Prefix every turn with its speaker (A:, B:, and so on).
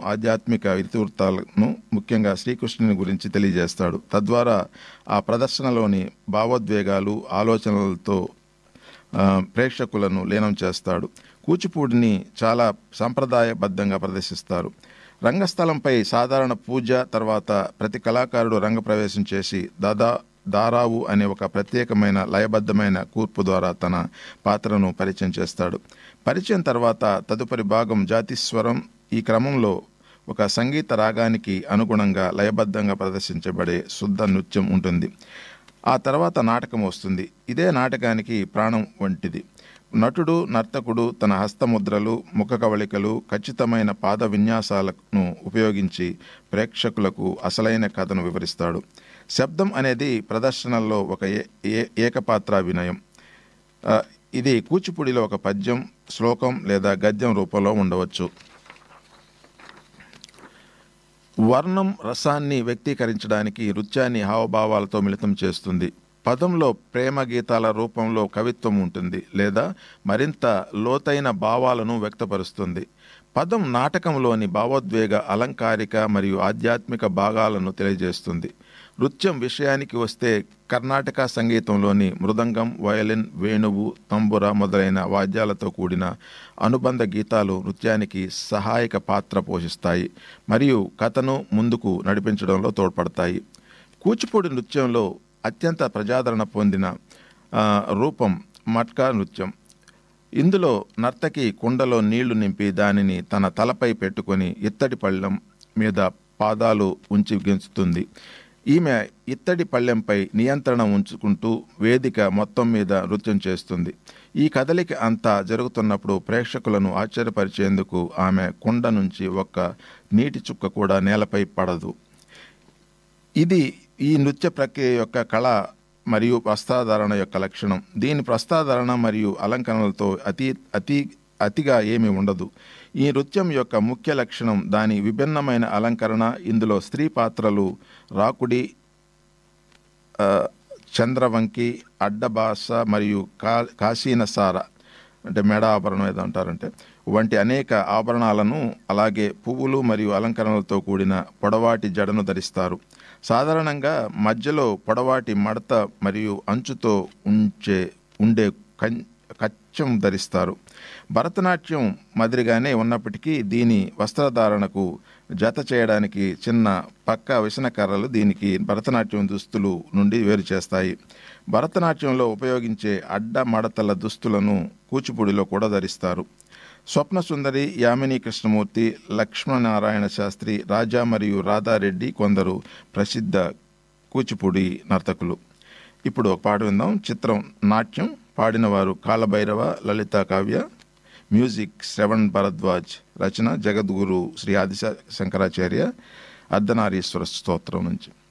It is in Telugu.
A: ఆధ్యాత్మిక ఇతివృత్తాలను ముఖ్యంగా శ్రీకృష్ణుని గురించి తెలియజేస్తాడు తద్వారా ఆ ప్రదర్శనలోని భావోద్వేగాలు ఆలోచనలతో ఆ, ప్రేక్షకులను లీనం చేస్తాడు కూచిపూడిని చాలా సాంప్రదాయబద్ధంగా ప్రదర్శిస్తారు రంగస్థలంపై సాధారణ పూజ తర్వాత ప్రతి కళాకారుడు రంగప్రవేశం చేసి దాదా దారావు అనే ఒక ప్రత్యేకమైన లయబద్ధమైన కూర్పు ద్వారా తన పాత్రను పరిచయం చేస్తాడు పరిచయం తర్వాత తదుపరి భాగం జాతిస్వరం ఈ క్రమంలో ఒక సంగీత రాగానికి అనుగుణంగా లయబద్ధంగా ప్రదర్శించబడే శుద్ధ నృత్యం ఉంటుంది ఆ తర్వాత నాటకం వస్తుంది ఇదే నాటకానికి ప్రాణం వంటిది నటుడు నర్తకుడు తన హస్తముద్రలు ముఖ కవళికలు ఖచ్చితమైన పాద విన్యాసాలను ఉపయోగించి ప్రేక్షకులకు అసలైన కథను వివరిస్తాడు శబ్దం అనేది ప్రదర్శనల్లో ఒక ఏ- ఏ- ఏకపాత్ర వినయం ఆ, ఇది కూచిపూడిలో ఒక పద్యం శ్లోకం లేదా గద్యం రూపంలో ఉండవచ్చు వర్ణం రసాన్ని వ్యక్తీకరించడానికి నృత్యాన్ని హావభావాలతో మిళితం చేస్తుంది పదంలో ప్రేమ గీతాల రూపంలో కవిత్వం ఉంటుంది లేదా మరింత లోతైన భావాలను వ్యక్తపరుస్తుంది పదం నాటకంలోని భావోద్వేగ అలంకారిక మరియు ఆధ్యాత్మిక భాగాలను తెలియజేస్తుంది నృత్యం విషయానికి వస్తే కర్ణాటక సంగీతంలోని మృదంగం వయలిన్ వేణువు తంబుర మొదలైన వాద్యాలతో కూడిన అనుబంధ గీతాలు నృత్యానికి సహాయక పాత్ర పోషిస్తాయి మరియు కథను ముందుకు నడిపించడంలో తోడ్పడతాయి కూచిపూడి నృత్యంలో అత్యంత ప్రజాదరణ పొందిన ఆ, రూపం మట్కా నృత్యం ఇందులో నర్తకి కుండలో నీళ్లు నింపి దానిని తన తలపై పెట్టుకొని ఇత్తడి పళ్ళెం మీద పాదాలు ఉంచి గెంచుతుంది ఈమె ఇత్తడి పళ్ళెంపై నియంత్రణ ఉంచుకుంటూ వేదిక మొత్తం మీద నృత్యం చేస్తుంది ఈ కదలిక అంతా జరుగుతున్నప్పుడు ప్రేక్షకులను ఆశ్చర్యపరిచేందుకు ఆమె కుండ నుంచి ఒక్క నీటి చుక్క కూడా నేలపై పడదు ఇది ఈ నృత్య ప్రక్రియ యొక్క కళ మరియు వస్త్రాధారణ యొక్క లక్షణం దీని వస్త్రాధారణ మరియు అలంకరణలతో అతి అతి అతిగా ఏమీ ఉండదు ఈ నృత్యం యొక్క ముఖ్య లక్షణం దాని విభిన్నమైన అలంకరణ ఇందులో స్త్రీ పాత్రలు రాకుడి ఆ, చంద్రవంకి అడ్డబాస మరియు కా కాశీనసార అంటే మెడ ఆభరణం ఏదో అంటారంటే వంటి అనేక ఆభరణాలను అలాగే పువ్వులు మరియు అలంకరణలతో కూడిన పొడవాటి జడను ధరిస్తారు సాధారణంగా మధ్యలో పొడవాటి మడత మరియు అంచుతో ఉంచే ఉండే కం కచ్చం ధరిస్తారు భరతనాట్యం మాదిరిగానే ఉన్నప్పటికీ దీని వస్త్రధారణకు జత చేయడానికి చిన్న పక్క విసనకర్రలు దీనికి భరతనాట్యం దుస్తులు నుండి వేరు చేస్తాయి భరతనాట్యంలో ఉపయోగించే అడ్డ మడతల దుస్తులను కూచిపూడిలో కూడా ధరిస్తారు స్వప్న సుందరి యామిని కృష్ణమూర్తి లక్ష్మణనారాయణ శాస్త్రి రాజా మరియు రాధారెడ్డి కొందరు ప్రసిద్ధ కూచిపూడి నర్తకులు ఇప్పుడు ఒక పాట విందాం చిత్రం నాట్యం పాడినవారు కాలభైరవ లలిత కావ్య మ్యూజిక్ శ్రవణ్ భరద్వాజ్ రచన జగద్గురు శ్రీ ఆదిశ శంకరాచార్య అర్ధనారీశ్వర స్తోత్రం నుంచి